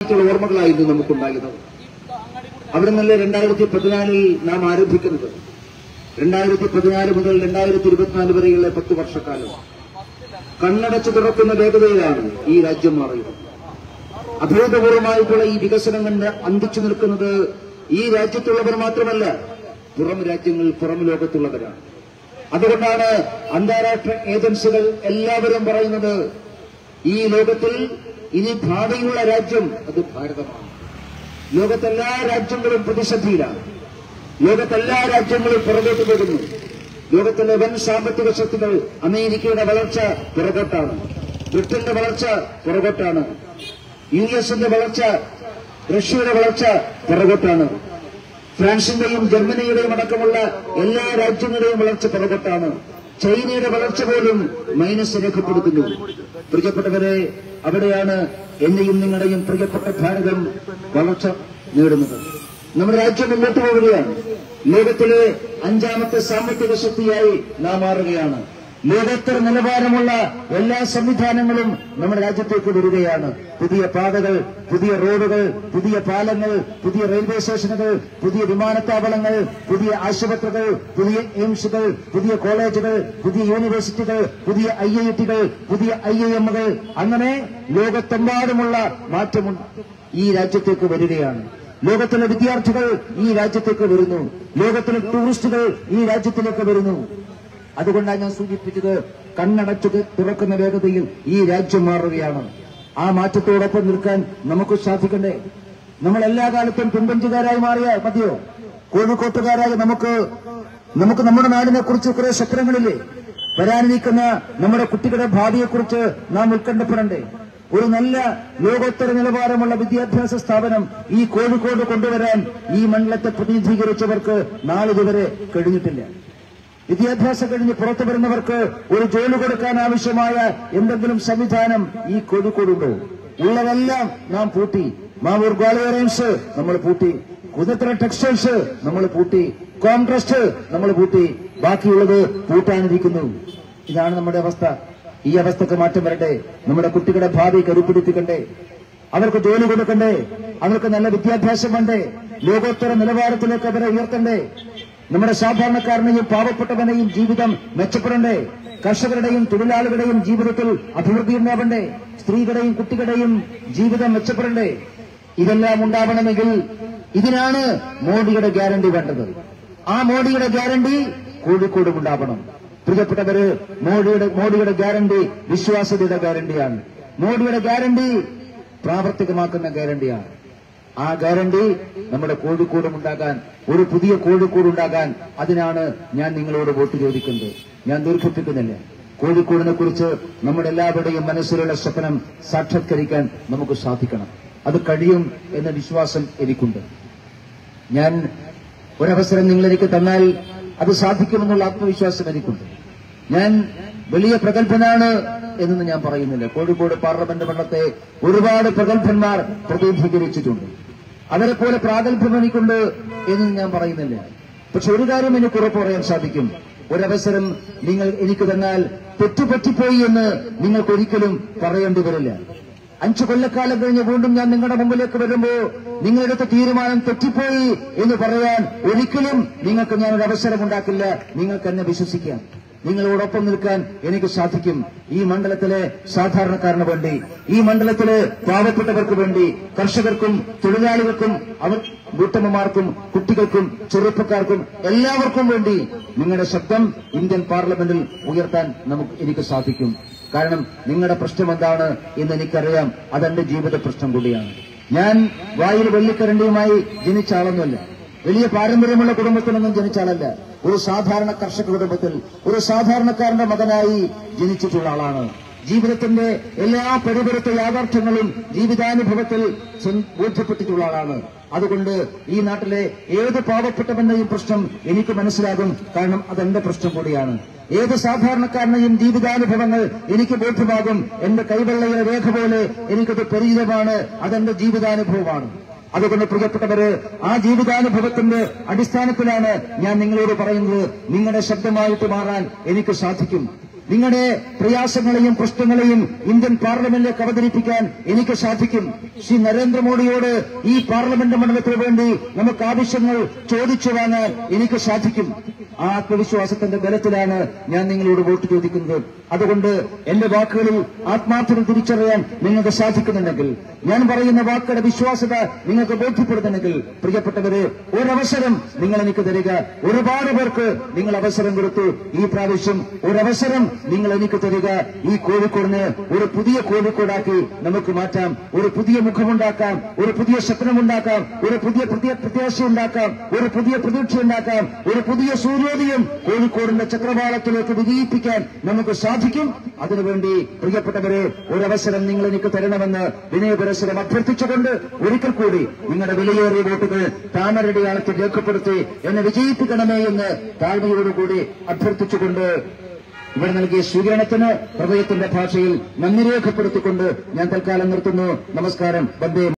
കാലത്തുള്ള ഓർമ്മകളായിരുന്നു നമുക്കുണ്ടായിരുന്നത് അവിടെ നിന്നല്ലേ രണ്ടായിരത്തി പതിനാലിൽ നാം ആരംഭിക്കുന്നത് രണ്ടായിരത്തി പതിനാല് മുതൽ രണ്ടായിരത്തി ഇരുപത്തിനാല് വരെയുള്ള പത്ത് വർഷക്കാലം കണ്ണടച്ചു തുറക്കുന്ന വേഗതയിലാണ് ഈ രാജ്യം മാറിയത് അഭൂതപൂർവമായിട്ടുള്ള ഈ വികസനം കണ്ട് അന്തിച്ചു നിൽക്കുന്നത് ഈ രാജ്യത്തുള്ളവർ മാത്രമല്ല പുറം രാജ്യങ്ങൾ പുറം ലോകത്തുള്ളവരാണ് അതുകൊണ്ടാണ് അന്താരാഷ്ട്ര ഏജൻസികൾ എല്ലാവരും പറയുന്നത് ഈ ലോകത്തിൽ ഇനി ഭാവിയുള്ള രാജ്യം അത് ഭാരതമാണ് ലോകത്തെല്ലാ രാജ്യങ്ങളും പ്രതിസന്ധിയിലാണ് ലോകത്തെല്ലാ രാജ്യങ്ങളും പുറകോട്ട് പോകുന്നു ലോകത്തിലെ വൻ സാമ്പത്തിക ശക്തികൾ അമേരിക്കയുടെ വളർച്ച പുറകോട്ടാണ് ബ്രിട്ടന്റെ വളർച്ച പുറകോട്ടാണ് യു എസിന്റെ വളർച്ച റഷ്യയുടെ വളർച്ച പുറകോട്ടാണ് ഫ്രാൻസിന്റെയും ജർമ്മനിയുടെയും അടക്കമുള്ള എല്ലാ രാജ്യങ്ങളുടെയും വളർച്ച പുറകോട്ടാണ് ചൈനയുടെ വളർച്ച പോലും മൈനസ് രേഖപ്പെടുത്തുന്നു പ്രിയപ്പെട്ടവരെ അവിടെയാണ് എന്റെയും നിങ്ങളുടെയും പ്രിയപ്പെട്ട ഭാരതം വളർച്ച നേടുന്നത് നമ്മുടെ രാജ്യം മുന്നോട്ട് പോവുകയാണ് ലോകത്തിലെ അഞ്ചാമത്തെ സാമ്പത്തിക ശക്തിയായി നാം മാറുകയാണ് ലോകോത്തര നിലവാരമുള്ള എല്ലാ സംവിധാനങ്ങളും നമ്മുടെ രാജ്യത്തേക്ക് വരികയാണ് പുതിയ പാതകൾ പുതിയ റോഡുകൾ പുതിയ പാലങ്ങൾ പുതിയ റെയിൽവേ സ്റ്റേഷനുകൾ പുതിയ വിമാനത്താവളങ്ങൾ പുതിയ ആശുപത്രികൾ പുതിയ എയിംസുകൾ പുതിയ കോളേജുകൾ പുതിയ യൂണിവേഴ്സിറ്റികൾ പുതിയ ഐ ഐ ടികൾ പുതിയ ഐ ഐ എമ്മുകൾ അങ്ങനെ ലോകത്തെമ്പാടുമുള്ള മാറ്റമുണ്ട് ഈ രാജ്യത്തേക്ക് വരികയാണ് ലോകത്തിലെ വിദ്യാർത്ഥികൾ ഈ രാജ്യത്തേക്ക് വരുന്നു ലോകത്തിലെ ടൂറിസ്റ്റുകൾ ഈ രാജ്യത്തിലേക്ക് വരുന്നു അതുകൊണ്ടാണ് ഞാൻ സൂചിപ്പിച്ചത് കണ്ണടച്ചു തുറക്കുന്ന വേഗതയിൽ ഈ രാജ്യം മാറുകയാണ് ആ മാറ്റത്തോടൊപ്പം നിൽക്കാൻ നമുക്ക് സാധിക്കണ്ടേ നമ്മൾ എല്ലാ കാലത്തും പിൻപഞ്ചുകാരായി മാറിയ മതിയോ കോഴിക്കോട്ടുകാരായ നമുക്ക് നമുക്ക് നമ്മുടെ നാടിനെ കുറിച്ച് കുറെ സ്വപ്നങ്ങളില്ലേ വരാനിരിക്കുന്ന നമ്മുടെ കുട്ടികളുടെ ഭാവിയെക്കുറിച്ച് നാം ഉത്കണ്ഠപ്പെടണ്ടേ ഒരു നല്ല ലോകോത്തര നിലവാരമുള്ള വിദ്യാഭ്യാസ സ്ഥാപനം ഈ കോഴിക്കോട് കൊണ്ടുവരാൻ ഈ മണ്ഡലത്തെ പ്രതിനിധീകരിച്ചവർക്ക് നാളിതുവരെ കഴിഞ്ഞിട്ടില്ല വിദ്യാഭ്യാസം കഴിഞ്ഞ് പുറത്തു വരുന്നവർക്ക് ഒരു ജോലി കൊടുക്കാൻ ആവശ്യമായ എന്തെങ്കിലും സംവിധാനം ഈ കോഴിക്കോടുണ്ടോ ഉള്ളതെല്ലാം നാം പൂട്ടി മാവൂർ ഗ്വാളിയറൻസ് നമ്മൾ പൂട്ടി കുന്നത്തറ ടെക്സ്റ്റൈൽസ് നമ്മൾ പൂട്ടി കോൺട്രസ്റ്റ് നമ്മൾ പൂട്ടി ബാക്കിയുള്ളത് പൂട്ടാനിരിക്കുന്നു ഇതാണ് നമ്മുടെ അവസ്ഥ ഈ അവസ്ഥക്ക് മാറ്റം വരട്ടെ നമ്മുടെ കുട്ടികളുടെ ഭാവി കരുപ്പിടിപ്പിക്കണ്ടേ അവർക്ക് ജോലി കൊടുക്കണ്ടേ അവർക്ക് നല്ല വിദ്യാഭ്യാസം വേണ്ടേ ലോകോത്തര നിലവാരത്തിലേക്ക് അവരെ ഉയർത്തണ്ടേ നമ്മുടെ സാധാരണക്കാരനെയും പാവപ്പെട്ടവനെയും ജീവിതം മെച്ചപ്പെടണ്ടേ കർഷകരുടെയും തൊഴിലാളികളുടെയും ജീവിതത്തിൽ അഭിവൃദ്ധി ഉണ്ടാവണ്ടേ സ്ത്രീകളുടെയും കുട്ടികളുടെയും ജീവിതം മെച്ചപ്പെടണ്ടേ ഇതെല്ലാം ഉണ്ടാവണമെങ്കിൽ ഇതിനാണ് മോഡിയുടെ ഗ്യാരണ്ടി വേണ്ടത് ആ മോഡിയുടെ ഗ്യാരണ്ടി കോഴിക്കോടും ഉണ്ടാവണം പ്രിയപ്പെട്ടവര് മോഡിയുടെ മോഡിയുടെ ഗ്യാരണ്ടി വിശ്വാസ്യതയുടെ ഗ്യാരണ്ടിയാണ് മോഡിയുടെ ഗ്യാരണ്ടി പ്രാവർത്തികമാക്കുന്ന ഗ്യാരണ്ടിയാണ് ആ ഗ്യാരണ്ടി നമ്മുടെ കോഴിക്കോടും ഉണ്ടാകാൻ ഒരു പുതിയ കോഴിക്കോട് ഉണ്ടാകാൻ അതിനാണ് ഞാൻ നിങ്ങളോട് വോട്ട് ചോദിക്കുന്നത് ഞാൻ ദീർഘിപ്പിക്കുന്നില്ല കോഴിക്കോടിനെ കുറിച്ച് നമ്മുടെ എല്ലാവരുടെയും മനസ്സിലുള്ള സ്വപ്നം സാക്ഷാത്കരിക്കാൻ നമുക്ക് സാധിക്കണം അത് കഴിയും എന്ന വിശ്വാസം എനിക്കുണ്ട് ഞാൻ ഒരവസരം നിങ്ങൾ എനിക്ക് തന്നാൽ അത് സാധിക്കുമെന്നുള്ള ആത്മവിശ്വാസം എനിക്കുണ്ട് ഞാൻ വലിയ പ്രഗത്ഭനാണ് എന്നൊന്നും ഞാൻ പറയുന്നില്ല കോഴിക്കോട് പാർലമെന്റ് മണ്ഡലത്തെ ഒരുപാട് പ്രഗത്ഭന്മാർ പ്രതിനിധീകരിച്ചിട്ടുണ്ട് അവരെ പോലെ പ്രാഗൽഭ്യം എനിക്കുണ്ട് എന്നും ഞാൻ പറയുന്നില്ല പക്ഷെ ഒരു കാര്യം എനിക്ക് ഉറപ്പ് പറയാൻ സാധിക്കും ഒരവസരം നിങ്ങൾ എനിക്ക് തന്നാൽ തെറ്റുപറ്റിപ്പോയി എന്ന് നിങ്ങൾക്ക് ഒരിക്കലും പറയേണ്ടി വരില്ല അഞ്ചു കൊല്ലക്കാലം കഴിഞ്ഞ് വീണ്ടും ഞാൻ നിങ്ങളുടെ മുമ്പിലേക്ക് വരുമ്പോ നിങ്ങളെടുത്ത തീരുമാനം തെറ്റിപ്പോയി എന്ന് പറയാൻ ഒരിക്കലും നിങ്ങൾക്ക് ഞാൻ ഒരു അവസരം ഉണ്ടാക്കില്ല നിങ്ങൾക്ക് എന്നെ വിശ്വസിക്കാം നിങ്ങളോടൊപ്പം നിൽക്കാൻ എനിക്ക് സാധിക്കും ഈ മണ്ഡലത്തിലെ സാധാരണക്കാരന് വേണ്ടി ഈ മണ്ഡലത്തിലെ പാവപ്പെട്ടവർക്ക് വേണ്ടി കർഷകർക്കും തൊഴിലാളികൾക്കും അവർ വീട്ടമ്മമാർക്കും കുട്ടികൾക്കും ചെറുപ്പക്കാർക്കും എല്ലാവർക്കും വേണ്ടി നിങ്ങളുടെ ശബ്ദം ഇന്ത്യൻ പാർലമെന്റിൽ ഉയർത്താൻ നമുക്ക് എനിക്ക് സാധിക്കും കാരണം നിങ്ങളുടെ പ്രശ്നം എന്താണ് എന്ന് എനിക്കറിയാം അതെന്റെ ജീവിത പ്രശ്നം കൂടിയാണ് ഞാൻ വായിൽ വെള്ളിക്കരണ്ടിയുമായി ജനിച്ച ആളൊന്നുമല്ല വലിയ പാരമ്പര്യമുള്ള കുടുംബത്തിലൊന്നും ജനിച്ച ആളല്ല ഒരു സാധാരണ കർഷക കുടുംബത്തിൽ ഒരു സാധാരണക്കാരന്റെ മകനായി ജനിച്ചിട്ടുള്ള ആളാണ് ജീവിതത്തിന്റെ എല്ലാ പരിപരത്തെ യാഥാർത്ഥ്യങ്ങളും ജീവിതാനുഭവത്തിൽ സ്വ- ബോധ്യപ്പെട്ടിട്ടുള്ള ആളാണ് അതുകൊണ്ട് ഈ നാട്ടിലെ ഏത് പാവപ്പെട്ടവന്റെയും പ്രശ്നം എനിക്ക് മനസ്സിലാകും കാരണം അതെന്റെ പ്രശ്നം കൂടിയാണ് ഏത് സാധാരണക്കാരനെയും ജീവിതാനുഭവങ്ങൾ എനിക്ക് ബോധ്യമാകും എന്റെ കൈവെള്ളയിലെ രേഖ പോലെ എനിക്കത് പരിചിതമാണ് അതെന്റെ ജീവിതാനുഭവമാണ് അതുകൊണ്ട് പ്രിയപ്പെട്ടവര് ആ ജീവിതാനുഭവത്തിന്റെ അടിസ്ഥാനത്തിലാണ് ഞാൻ നിങ്ങളോട് പറയുന്നത് നിങ്ങളുടെ ശബ്ദമായിട്ട് മാറാൻ എനിക്ക് സാധിക്കും നിങ്ങളുടെ പ്രയാസങ്ങളെയും പ്രശ്നങ്ങളെയും ഇന്ത്യൻ പാർലമെന്റിലേക്ക് അവതരിപ്പിക്കാൻ എനിക്ക് സാധിക്കും ശ്രീ നരേന്ദ്രമോദിയോട് ഈ പാർലമെന്റ് മണ്ഡലത്തിന് വേണ്ടി നമുക്ക് ആവശ്യങ്ങൾ ചോദിച്ചു വാങ്ങാൻ എനിക്ക് സാധിക്കും ആ ആത്മവിശ്വാസത്തിന്റെ ബലത്തിലാണ് ഞാൻ നിങ്ങളോട് വോട്ട് ചോദിക്കുന്നത് അതുകൊണ്ട് എന്റെ വാക്കുകളിൽ ആത്മാർത്ഥത തിരിച്ചറിയാൻ നിങ്ങൾക്ക് സാധിക്കുന്നുണ്ടെങ്കിൽ ഞാൻ പറയുന്ന വാക്കുകളുടെ വിശ്വാസത നിങ്ങൾക്ക് ബോധ്യപ്പെടുന്നുണ്ടെങ്കിൽ പ്രിയപ്പെട്ടവരെ ഒരവസരം നിങ്ങൾ എനിക്ക് തരിക ഒരുപാട് പേർക്ക് നിങ്ങൾ അവസരം കൊടുത്തു ഈ പ്രാവശ്യം ഒരവസരം നിങ്ങൾ എനിക്ക് തരിക ഈ കോഴിക്കോടിനെ ഒരു പുതിയ കോഴിക്കോടാക്കി നമുക്ക് മാറ്റാം ഒരു പുതിയ മുഖമുണ്ടാക്കാം ഒരു പുതിയ സ്വപ്നമുണ്ടാക്കാം ഒരു പുതിയ പ്രത്യ പ്രത്യാശ ഉണ്ടാക്കാം ഒരു പുതിയ പ്രതീക്ഷ ഉണ്ടാക്കാം ഒരു പുതിയ സൂര്യോദയം കോഴിക്കോടിന്റെ ചക്രവാളത്തിലേക്ക് വിജയിപ്പിക്കാൻ നമുക്ക് സാധിക്കും അതിനുവേണ്ടി പ്രിയപ്പെട്ടവരെ ഒരവസരം നിങ്ങൾ എനിക്ക് തരണമെന്ന് വിനയപരസ്പരം അഭ്യർത്ഥിച്ചുകൊണ്ട് ഒരിക്കൽ കൂടി നിങ്ങളുടെ വിലയേറിയ വോട്ടുകൾ താമരടിയാളത്തിൽ രേഖപ്പെടുത്തി എന്നെ വിജയിപ്പിക്കണമേ എന്ന് താഴ്മയോടുകൂടി അഭ്യർത്ഥിച്ചുകൊണ്ട് ഇവിടെ നൽകിയ സ്വീകരണത്തിന് ഹൃദയത്തിന്റെ ഭാഷയിൽ നന്ദി രേഖപ്പെടുത്തിക്കൊണ്ട് ഞാൻ തൽക്കാലം നിർത്തുന്നു നമസ്കാരം വന്ദേ